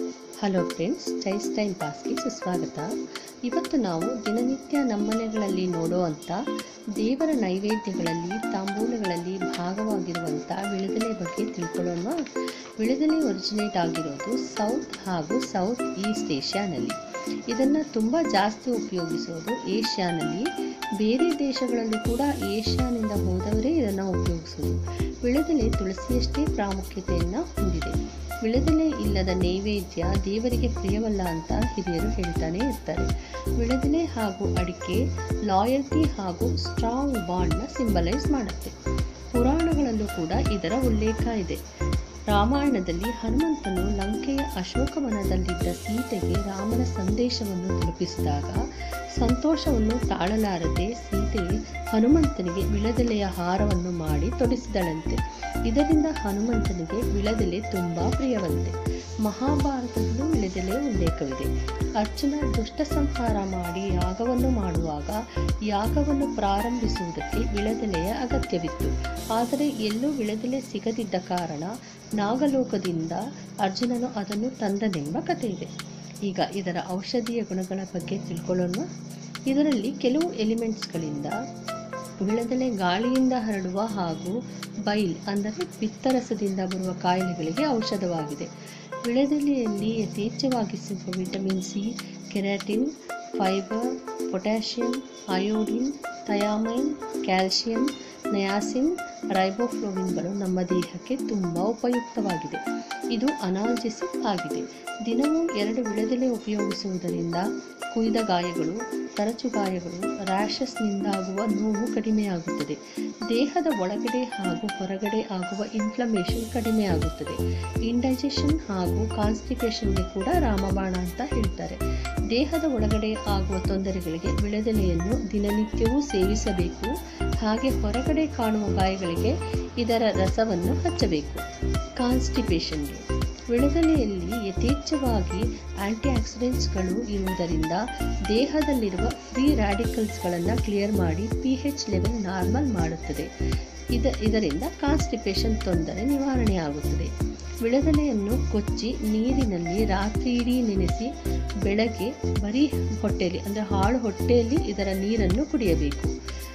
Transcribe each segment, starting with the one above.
hello friends ಚೈಸ್ time ಪಾಸ್ಗೆ ಸುಸ್ವಾಗತ ಇವತ್ತು ನಾವು ದಿನನಿತ್ಯ ನಮ್ಮನೆಗಳಲ್ಲಿ ನೋಡುವಂಥ ದೇವರ ನೈವೇದ್ಯಗಳಲ್ಲಿ ತಾಂಬೂಲಗಳಲ್ಲಿ ಭಾಗವಾಗಿರುವಂಥ ವಿಳೆದೆಲೆ ಬಗ್ಗೆ ತಿಳ್ಕೊಳ್ಳೋಣ ವಿಳೆದೆಲೆ ಒರಿಜಿನೇಟ್ ಆಗಿರೋದು ಸೌತ್ ಹಾಗೂ ಸೌತ್ ಈಸ್ಟ್ ಏಷ್ಯಾನಲ್ಲಿ ಇದನ್ನು ತುಂಬ ಜಾಸ್ತಿ ಉಪಯೋಗಿಸೋದು ಏಷ್ಯಾನಲ್ಲಿ ಬೇರೆ ದೇಶಗಳಲ್ಲೂ ಕೂಡ ಏಷ್ಯಾನಿಂದ ಹೋದವರೇ ಇದನ್ನು ಉಪಯೋಗಿಸೋದು ವಿಳೆದೆಲೆ ತುಳಸಿಯಷ್ಟೇ ಪ್ರಾಮುಖ್ಯತೆಯನ್ನು ಹೊಂದಿದೆ ವಿಳೆದೆಲೆ ಇಲ್ಲದ ನೈವೇದ್ಯ ದೇವರಿಗೆ ಪ್ರಿಯವಲ್ಲ ಅಂತ ಹಿರಿಯರು ಹೇಳ್ತಾನೆ ಇರ್ತಾರೆ ವಿಳೆದೆಲೆ ಹಾಗೂ ಅಡಿಕೆ ಲಾಯಲ್ಟಿ ಹಾಗೂ ಸ್ಟ್ರಾಂಗ್ ಬಾಂಡ್ನ ಸಿಂಬಲೈಸ್ ಮಾಡುತ್ತೆ ಪುರಾಣಗಳಲ್ಲೂ ಕೂಡ ಇದರ ಉಲ್ಲೇಖ ಇದೆ ರಾಮಾಯಣದಲ್ಲಿ ಹನುಮಂತನು ಲಂಕೆಯ ಅಶೋಕವನದಲ್ಲಿದ್ದ ಸೀತೆಗೆ ರಾಮನ ಸಂದೇಶವನ್ನು ತಲುಪಿಸಿದಾಗ ಸಂತೋಷವನ್ನು ತಾಳಲಾರದೆ ಸೀತೆ ಹನುಮಂತನಿಗೆ ವಿಳದೆಲೆಯ ಹಾರವನ್ನು ಮಾಡಿ ತೊಡಿಸಿದಳಂತೆ ಇದರಿಂದ ಹನುಮಂತನಿಗೆ ವಿಳದೆಲೆ ತುಂಬ ಪ್ರಿಯವಂತೆ ಮಹಾಭಾರತದಲ್ಲೂ ವಿಳೆದೆಲೆ ಉಲ್ಲೇಖವಿದೆ ಅರ್ಜುನ ದುಷ್ಟ ಸಂಹಾರ ಮಾಡಿ ಯಾಗವನ್ನು ಮಾಡುವಾಗ ಯಾಗವನ್ನು ಪ್ರಾರಂಭಿಸುವುದಕ್ಕೆ ವಿಳೆದೆಲೆಯ ಅಗತ್ಯವಿತ್ತು ಆದರೆ ಎಲ್ಲೂ ವಿಳೆದೆಲೆ ಸಿಗದಿದ್ದ ಕಾರಣ ನಾಗಲೋಕದಿಂದ ಅರ್ಜುನನು ಅದನ್ನು ತಂದನೆಂಬ ಕಥೆ ಇದೆ ಈಗ ಇದರ ಔಷಧೀಯ ಗುಣಗಳ ಬಗ್ಗೆ ತಿಳ್ಕೊಳ್ಳೋಣ ಇದರಲ್ಲಿ ಕೆಲವು ಎಲಿಮೆಂಟ್ಸ್ಗಳಿಂದ ವಿಳೆದೆಲೆ ಗಾಳಿಯಿಂದ ಹರಡುವ ಹಾಗೂ ಬೈಲ್ ಅಂದರೆ ಪಿತ್ತರಸದಿಂದ ಬರುವ ಕಾಯಿಲೆಗಳಿಗೆ ಔಷಧವಾಗಿದೆ ವಿಳೆದೆಲೆಯಲ್ಲಿ ಯಥೇಚ್ಛವಾಗಿ ಸಿಗುವ vitamin C keratin fibre potassium iodine thiamine calcium niacin ರೈಬೋಫ್ಲೋವಿನ್ಗಳು ನಮ್ಮ ದೇಹಕ್ಕೆ ತುಂಬ ಉಪಯುಕ್ತವಾಗಿದೆ ಇದು ಅನಾಲ್ಜೆಸಿಕ್ ಆಗಿದೆ ದಿನವೂ ಎರಡು ವಿಳೆದೆಲೆ ಉಪಯೋಗಿಸುವುದರಿಂದ ಕುಯ್ದ ಗಾಯಗಳು ತರಚು ಗಾಯಗಳು ರ್ಯಾಷಸ್ನಿಂದಾಗುವ ನೋವು ಕಡಿಮೆಯಾಗುತ್ತದೆ ದೇಹದ ಒಳಗಡೆ ಹಾಗೂ ಹೊರಗಡೆ ಆಗುವ ಇನ್ಫ್ಲಮೇಷನ್ ಕಡಿಮೆಯಾಗುತ್ತದೆ ಇಂಡೈಜೆಷನ್ ಹಾಗೂ ಕಾನ್ಸ್ಟಿಪೇಷನ್ಗೆ ಕೂಡ ರಾಮಬಾಣ ಅಂತ ಹೇಳ್ತಾರೆ ದೇಹದ ಒಳಗಡೆ ಆಗುವ ತೊಂದರೆಗಳಿಗೆ ವಿಳೆದೆಲೆಯನ್ನು ದಿನನಿತ್ಯವೂ ಸೇವಿಸಬೇಕು ಹಾಗೆ ಹೊರಗಡೆ ಕಾಣುವ ಗಾಯಗಳಿಗೆ ಇದರ ರಸವನ್ನು ಹಚ್ಚಬೇಕು ಕಾನ್ಸ್ಟಿಪೇಷನ್ಗೆ ವಿಳೆದೆಲೆಯಲ್ಲಿ ಯಥೇಚ್ಛವಾಗಿ ಆಂಟಿ ಆಕ್ಸಿಡೆಂಟ್ಸ್ಗಳು ಇರುವುದರಿಂದ ದೇಹದಲ್ಲಿರುವ ಫ್ರೀ ರ್ಯಾಡಿಕಲ್ಸ್ಗಳನ್ನು ಕ್ಲಿಯರ್ ಮಾಡಿ ಪಿ ಹೆಚ್ ಲೆವೆಲ್ ನಾರ್ಮಲ್ ಮಾಡುತ್ತದೆ ಇದ ಇದರಿಂದ ಕಾನ್ಸ್ಟಿಪೇಷನ್ ತೊಂದರೆ ನಿವಾರಣೆಯಾಗುತ್ತದೆ ವಿಳೆದೆಲೆಯನ್ನು ಕೊಚ್ಚಿ ನೀರಿನಲ್ಲಿ ರಾತ್ರಿ ಇಡೀ ನೆನೆಸಿ ಬೆಳಗ್ಗೆ ಬರೀ ಹೊಟ್ಟೆಯಲ್ಲಿ ಅಂದರೆ ಹಾಳು ಹೊಟ್ಟೆಯಲ್ಲಿ ಇದರ ನೀರನ್ನು ಕುಡಿಯಬೇಕು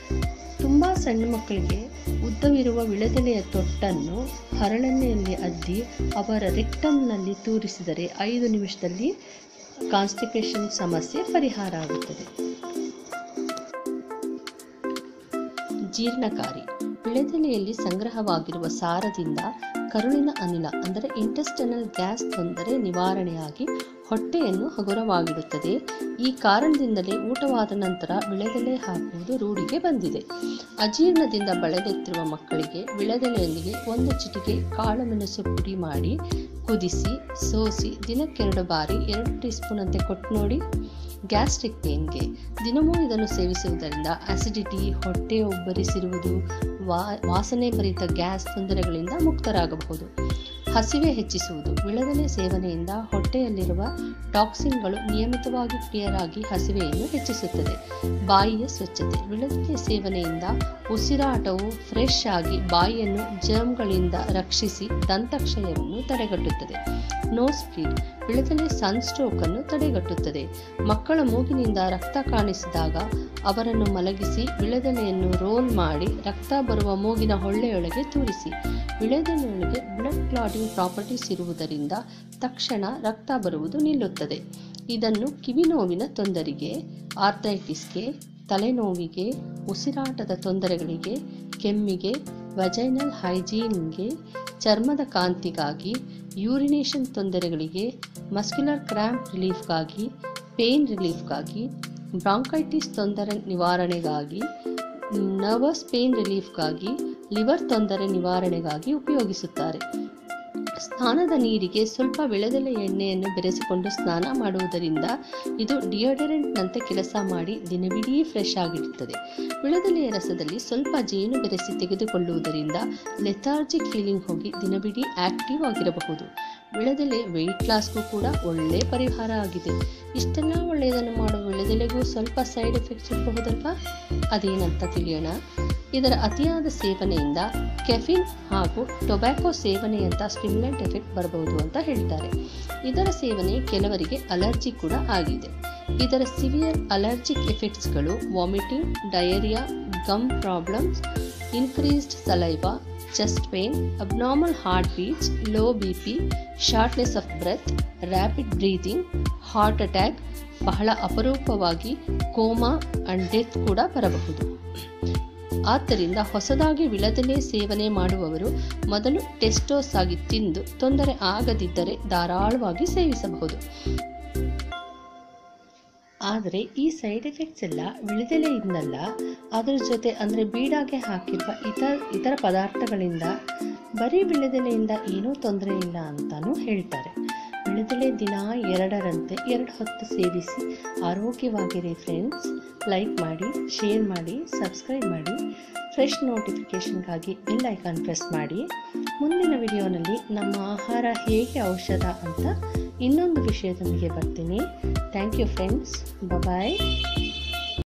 ತುಂಬ ಸಣ್ಣ ಮಕ್ಕಳಿಗೆ ಉದ್ದವಿರುವ ವಿಳೆದೆಲೆಯ ತೊಟ್ಟನ್ನು ಹರಳೆಣ್ಣೆಯಲ್ಲಿ ಅದ್ದಿ ಅವರ ರೆಕ್ಟಮ್ನಲ್ಲಿ ತೂರಿಸಿದರೆ ಐದು ನಿಮಿಷದಲ್ಲಿ ಕಾನ್ಸ್ಟಿಪೇಷನ್ ಸಮಸ್ಯೆ ಪರಿಹಾರ ಆಗುತ್ತದೆ ಜೀರ್ಣಕಾರಿ ವಿಳೆದೆಲೆಯಲ್ಲಿ ಸಂಗ್ರಹವಾಗಿರುವ ಸಾರದಿಂದ ಕರುಳಿನ ಅನಿಲ ಅಂದರೆ ಇಂಟೆಸ್ಟನಲ್ ಗ್ಯಾಸ್ ತೊಂದರೆ ನಿವಾರಣೆಯಾಗಿ ಹೊಟ್ಟೆಯನ್ನು ಹಗುರವಾಗಿಡುತ್ತದೆ ಈ ಕಾರಣದಿಂದಲೇ ಊಟವಾದ ನಂತರ ವಿಳೆದೆಲೆ ಹಾಕುವುದು ರೂಢಿಗೆ ಬಂದಿದೆ ಅಜೀರ್ಣದಿಂದ ಬಳಲುತ್ತಿರುವ ಮಕ್ಕಳಿಗೆ ವಿಳೆದೆಲೆಯೊಂದಿಗೆ ಒಂದು ಚಿಟಿಕೆ ಕಾಳು ಮೆಣಸು ಪುಡಿ ಮಾಡಿ ಕುದಿಸಿ ಸೋಸಿ ದಿನಕ್ಕೆರಡು ಬಾರಿ ಎರಡು ಟೀ ಸ್ಪೂನ್ ಅಂತೆ ಕೊಟ್ಟು ನೋಡಿ ಗ್ಯಾಸ್ಟ್ರಿಕ್ ಪೇನ್ಗೆ ದಿನವೂ ಇದನ್ನು ಸೇವಿಸುವುದರಿಂದ ಅಸಿಡಿಟಿ ಹೊಟ್ಟೆ ಉಬ್ಬರಿಸಿರುವುದು ವಾ ವಾಸನೆ ಭರಿತ ಗ್ಯಾಸ್ ತೊಂದರೆಗಳಿಂದ ಮುಕ್ತರಾಗಬಹುದು ಹಸಿವೆ ಹೆಚ್ಚಿಸುವುದು ವಿಳೆದೆಲೆ ಸೇವನೆಯಿಂದ ಹೊಟ್ಟೆಯಲ್ಲಿರುವ ಟಾಕ್ಸಿನ್ಗಳು ನಿಯಮಿತವಾಗಿ ಕ್ಲಿಯರ್ ಆಗಿ ಹಸಿವೆಯನ್ನು ಹೆಚ್ಚಿಸುತ್ತದೆ ಬಾಯಿಯ ಸ್ವಚ್ಛತೆ ವಿಳೆದೆಲೆ ಸೇವನೆಯಿಂದ ಉಸಿರಾಟವು ಫ್ರೆಶ್ ಆಗಿ ಬಾಯಿಯನ್ನು ಜರ್ಮ್ಗಳಿಂದ ರಕ್ಷಿಸಿ ದಂತಕ್ಷಯವನ್ನು ತಡೆಗಟ್ಟುತ್ತದೆ ನೋಸ್ ಬ್ಲೀಡ್ ವಿಳೆದೆಲೆ ಸನ್ಸ್ಟ್ರೋಕ್ ಅನ್ನು ತಡೆಗಟ್ಟುತ್ತದೆ ಮಕ್ಕಳ ಮೂಗಿನಿಂದ ರಕ್ತ ಕಾಣಿಸಿದಾಗ ಅವರನ್ನು ಮಲಗಿಸಿ ವಿಳೆದೆಲೆಯನ್ನು ರೋಲ್ ಮಾಡಿ ರಕ್ತ ಬರುವ ಮೂಗಿನ ಹೊಳ್ಳೆಯೊಳಗೆ ತೂರಿಸಿ ವಿಳೆದೆಲೆಯೊಳಗೆ ಬ್ಲಡ್ ಕ್ಲಾಟಿಂಗ್ ಪ್ರಾಪರ್ಟೀಸ್ ಇರುವುದರಿಂದ ತಕ್ಷಣ ರಕ್ತ ಬರುವುದು ನಿಲ್ಲುತ್ತದೆ ಇದನ್ನು ಕಿವಿ ನೋವಿನ ತೊಂದರೆಗೆ ಆರ್ಥೈಟಿಸ್ಗೆ ತಲೆನೋವಿಗೆ ಉಸಿರಾಟದ ತೊಂದರೆಗಳಿಗೆ ಕೆಮ್ಮಿಗೆ ವಜೈನಲ್ ಹೈಜೀನ್ಗೆ ಚರ್ಮದ ಕಾಂತಿಗಾಗಿ ಯೂರಿನೇಷನ್ ತೊಂದರೆಗಳಿಗೆ ಮಸ್ಕ್ಯುಲರ್ ಕ್ರ್ಯಾಂಪ್ ರಿಲೀಫ್ಗಾಗಿ ಪೇನ್ ರಿಲೀಫ್ಗಾಗಿ ಬ್ರಾಂಕೈಟಿಸ್ ತೊಂದರೆ ನಿವಾರಣೆಗಾಗಿ ನರ್ವಸ್ ಪೇನ್ ರಿಲೀಫ್ಗಾಗಿ ಲಿವರ್ ತೊಂದರೆ ನಿವಾರಣೆಗಾಗಿ ಉಪಯೋಗಿಸುತ್ತಾರೆ ಸ್ನಾನದ ನೀರಿಗೆ ಸ್ವಲ್ಪ ವಿಳೆದೆಲೆ ಎಣ್ಣೆಯನ್ನು ಬೆರೆಸಿಕೊಂಡು ಸ್ನಾನ ಮಾಡುವುದರಿಂದ ಇದು ಡಿಯೋಡರೆಂಟ್ನಂತೆ ಕೆಲಸ ಮಾಡಿ ದಿನವಿಡೀ ಫ್ರೆಶ್ ಆಗಿರುತ್ತದೆ ವಿಳೆದೆಲೆಯ ರಸದಲ್ಲಿ ಸ್ವಲ್ಪ ಜೇನು ಬೆರೆಸಿ ತೆಗೆದುಕೊಳ್ಳುವುದರಿಂದ ಲೆಥಾರ್ಜಿಕ್ ಫೀಲಿಂಗ್ ಹೋಗಿ ದಿನವಿಡೀ ಆಕ್ಟಿವ್ ಆಗಿರಬಹುದು ವಿಳೆದೆಲೆ ವೆಯ್ಟ್ ಲಾಸ್ಗೂ ಕೂಡ ಒಳ್ಳೆ ಪರಿಹಾರ ಆಗಿದೆ ಇಷ್ಟೆಲ್ಲ ಒಳ್ಳೆಯದನ್ನು ಮಾಡುವ ವಿಳೆದೆಲೆಗೂ ಸ್ವಲ್ಪ ಸೈಡ್ ಎಫೆಕ್ಟ್ಸ್ ಇರಬಹುದಲ್ವಾ ಅದೇನಂತ ತಿಳಿಯೋಣ ಇದರ ಅತಿಯಾದ ಸೇವನೆಯಿಂದ ಕೆಫಿನ್ ಹಾಗೂ ಟೊಬ್ಯಾಕೊ ಸೇವನೆಯಂಥ ಸ್ಟಿಮ್ಯುಲೆಂಟ್ ಎಫೆಕ್ಟ್ ಬರಬಹುದು ಅಂತ ಹೇಳ್ತಾರೆ ಇದರ ಸೇವನೆ ಕೆಲವರಿಗೆ ಅಲರ್ಜಿ ಕೂಡ ಆಗಿದೆ ಇದರ ಸಿವಿಯರ್ ಅಲರ್ಜಿಕ್ ಎಫೆಕ್ಟ್ಸ್ಗಳು vomiting diarrhoea gum problems increased saliva chest pain abnormal heart beats low B P shortness of breath rapid breathing heart attack ಬಹಳ ಅಪರೂಪವಾಗಿ ಕೋಮಾ ಅಂಡ್ ಡೆತ್ ಕೂಡ ಬರಬಹುದು ಆದ್ದರಿಂದ ಹೊಸದಾಗಿ ವಿಳದೆಲೆ ಸೇವನೆ ಮಾಡುವವರು ಮೊದಲು ಟೆಸ್ಟೋಸ್ ಆಗಿ ತಿಂದು ತೊಂದರೆ ಆಗದಿದ್ದರೆ ಧಾರಾಳವಾಗಿ ಸೇವಿಸಬಹುದು ಆದರೆ ಈ ಸೈಡ್ ಎಫೆಕ್ಟ್ಸ್ ಎಲ್ಲ ವಿಳಿದೆಲೆಯಿಂದಲ್ಲ ಅದರ ಜೊತೆ ಅಂದರೆ ಬೀಡಾಗೆ ಹಾಕಿರುವ ಇತರ ಇತರ ಪದಾರ್ಥಗಳಿಂದ ಬರೀ ವಿಳೆದೆಲೆಯಿಂದ ಏನೂ ತೊಂದರೆ ಇಲ್ಲ ಅಂತಾನೂ ಹೇಳ್ತಾರೆ ವಿಳೆದೆಲೆ ದಿನ ಎರಡರಂತೆ ಎರಡು ಹೊತ್ತು ಸೇವಿಸಿ ಆರೋಗ್ಯವಾಗಿರಿ ಫ್ರೆಂಡ್ಸ್ ಲೈಕ್ ಮಾಡಿ ಶೇರ್ ಮಾಡಿ ಸಬ್ಸ್ಕ್ರೈಬ್ ಮಾಡಿ ಫ್ರೆಶ್ ನೋಟಿಫಿಕೇಷನ್ಗಾಗಿ ಬೆಲ್ ಐಕಾನ್ ಪ್ರೆಸ್ ಮಾಡಿ ಮುಂದಿನ ವಿಡಿಯೋನಲ್ಲಿ ನಮ್ಮ ಆಹಾರ ಹೇಗೆ ಔಷಧ ಅಂತ ಇನ್ನೊಂದು ವಿಷಯದೊಂದಿಗೆ ಬರ್ತೀನಿ ಥ್ಯಾಂಕ್ ಯು ಫ್ರೆಂಡ್ಸ್ ಬಾಯ್